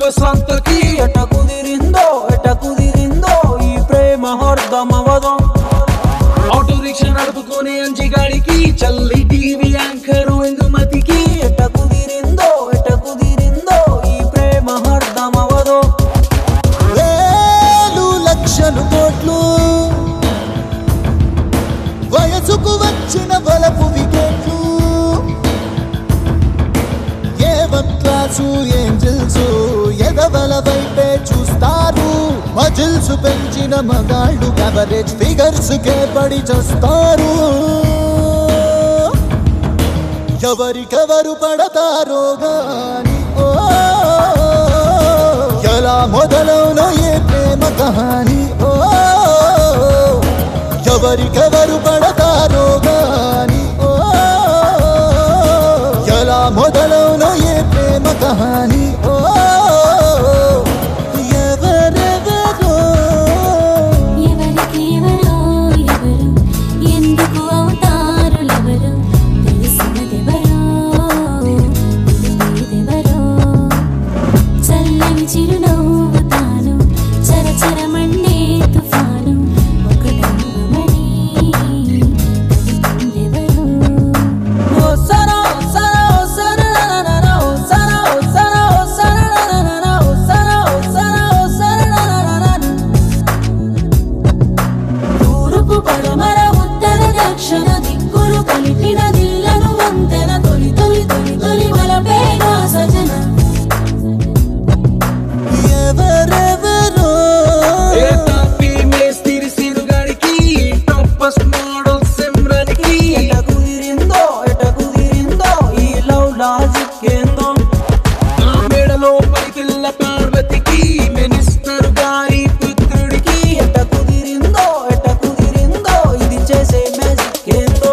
సంతకి ఎట కుదిరిందో ఎట కుదిరిందో ఈ ప్రేమ హర్దమవదో ఆటో రిక్షా నడుపుకునే అంజిగాడికి చల్లి టీవీ యాంకర్ ఎంగుమతికి ఎట కుదిరిందో ఎట కుదిరిందో ఈ ప్రేమ హర్దమవదో వేలు లక్షలు కోట్లు వయసుకు వచ్చిన వలపు వికెట్లు ఏ వన్ క్లాసు ఏంజిల్స్ ఎదవల వైపే చూస్తారు మజిల్స్ పెంచిన మగాళ్ళు ఎవరేజ్ ఫిగర్స్ కే పడి చేస్తారు ఎవరికెవరు పడతారో గాని ఓ ఎలా మొదలవునో ఏ ప్రేమ కహాని ఓ ఎవరికెవరు పడతారో గాని ఓ ఎలా మొదలవునో ఏ ప్రేమ కహాని ఓ ఎవరెవరో ఎవరికి ఎవరో ఎవరు ఎందుకు అవుతారు ఎవరు తెలిసినదెవరో తెలియదెవరో చల్లని చిరునవ్వు తాను చరచరమండే తుఫాను ఒకటమ్మని ఎవరు ఓ సరా సరా ఓ సరనననన ఓ సరా ఓ సరా ఓ సరనననన ఓ సరా ఓ సరా ఓ సరనననన తూర్పు పడమర ఉత్తర దక్షిణ దిక్కులు కలిపిన దిల్లను వంతెన తొలి తొలి తొలి తొలి వలపేగా సజన ఎవరెవరో ఏ తాపి మేస్తిరి సిరుగాడికి టాపస్ మోడల్ సిమ్రన్కి ఎట కుదిరిందో ఎట కుదిరిందో ఈ లవ్ లాజిక్ ఏందో ఆ మేడలో పైకిల్ల పార్వతికి మినిస్టర్ గారి పుత్రుడికి ఎట కుదిరిందో ఎట కుదిరిందో ఇది చేసే మ్యాజిక్ ఏందో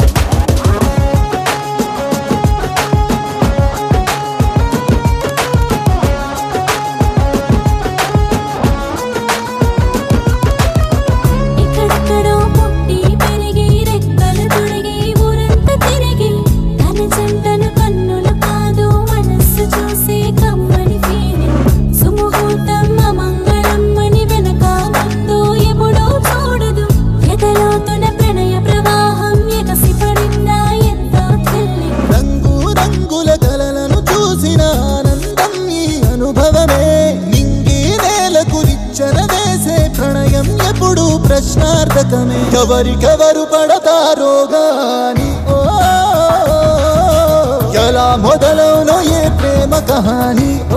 ఎక్కడెక్కడో పుట్టి పెరిగి రెక్కలు తొడిగి ఊరంతా తిరిగి తన జంటను కన్నులు కాదు మనస్సు చూసే కమ్మని ఫీలింగ్ సుముహూర్తం అమంగళం అని వెనక ముందు ఎప్పుడూ చూడదు ఎదలోతున ప్రణయ ప్రవాహం ఎగసి పడిందా ఎంతో థ్రిల్లింగ్ రంగు రంగుల కలలను చూసిన ఆనందం ఈ అనుభవమే నింగి నేలకు నిచ్చెన వేసే ప్రణయం ఎప్పుడు ప్రశ్నార్థకమే ఎవరికెవరు పడతారో గాని ఓ ఎలా మొదలవునో ఏ ప్రేమ కహాని ఓ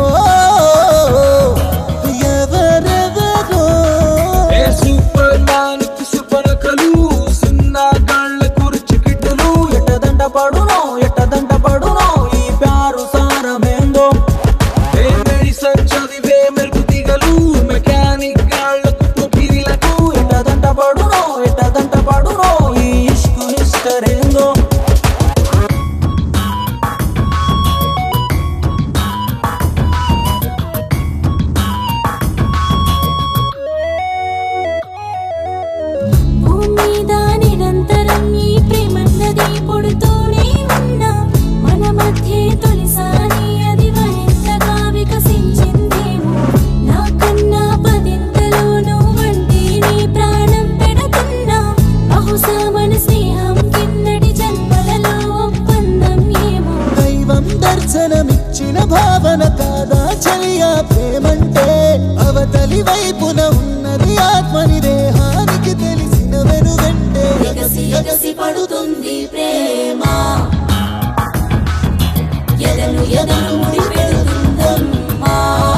ఎవరెవరో ఏ సూపర్ మ్యాన్ సుపరకలు సున్నా గాళ్ళ కుర్చికిడ్డలు ఎట దండ పడునో ఎట దండ పడునో ఈ ప్యారు సారమేందో ఏ మెడిసన్ చదివే మెరుగు దిగలు మెకానిక్ గాళ్ళకు పొకిరిలకు ఎట దండ పడునో ఎట దండ పడునో ఈ ఇష్కు నిష్టరేందో భూమి మీద నిరంతరం ఈ ప్రేమన్నది పుడుతూనే ఉన్నా మన మధ్య తొలిసారి అది మరింతగా వికసించిందేమో నాకన్నా పదింతలోనూ వంటి నీ ప్రాణం పెడుతున్నా బహుశా మన స్నేహం కిందటి జన్మలలో ఒప్పందం ఏమో దైవం దర్శనమిచ్చిన భావన కాదా చలియా ప్రేమంటే అవతలి వైపున ఉన్నది ఆత్మని దేహానికి తెలిసిన వెనుగంటే ఎగసి ఎగసి పడుతుంది ప్రేమ ఎదను ఎదను ముడి పెడుతుందమ్మా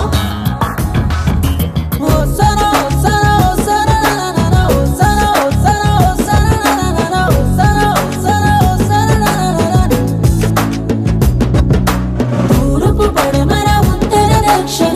ఓ సరా ఓ సరా ఓ సరనననన ఓ సరా ఓ సరా ఓ సరనననన ఓ సరా ఓ సరా ఓ సరనననన తూర్పు పడమర ఉత్తర దక్షిణ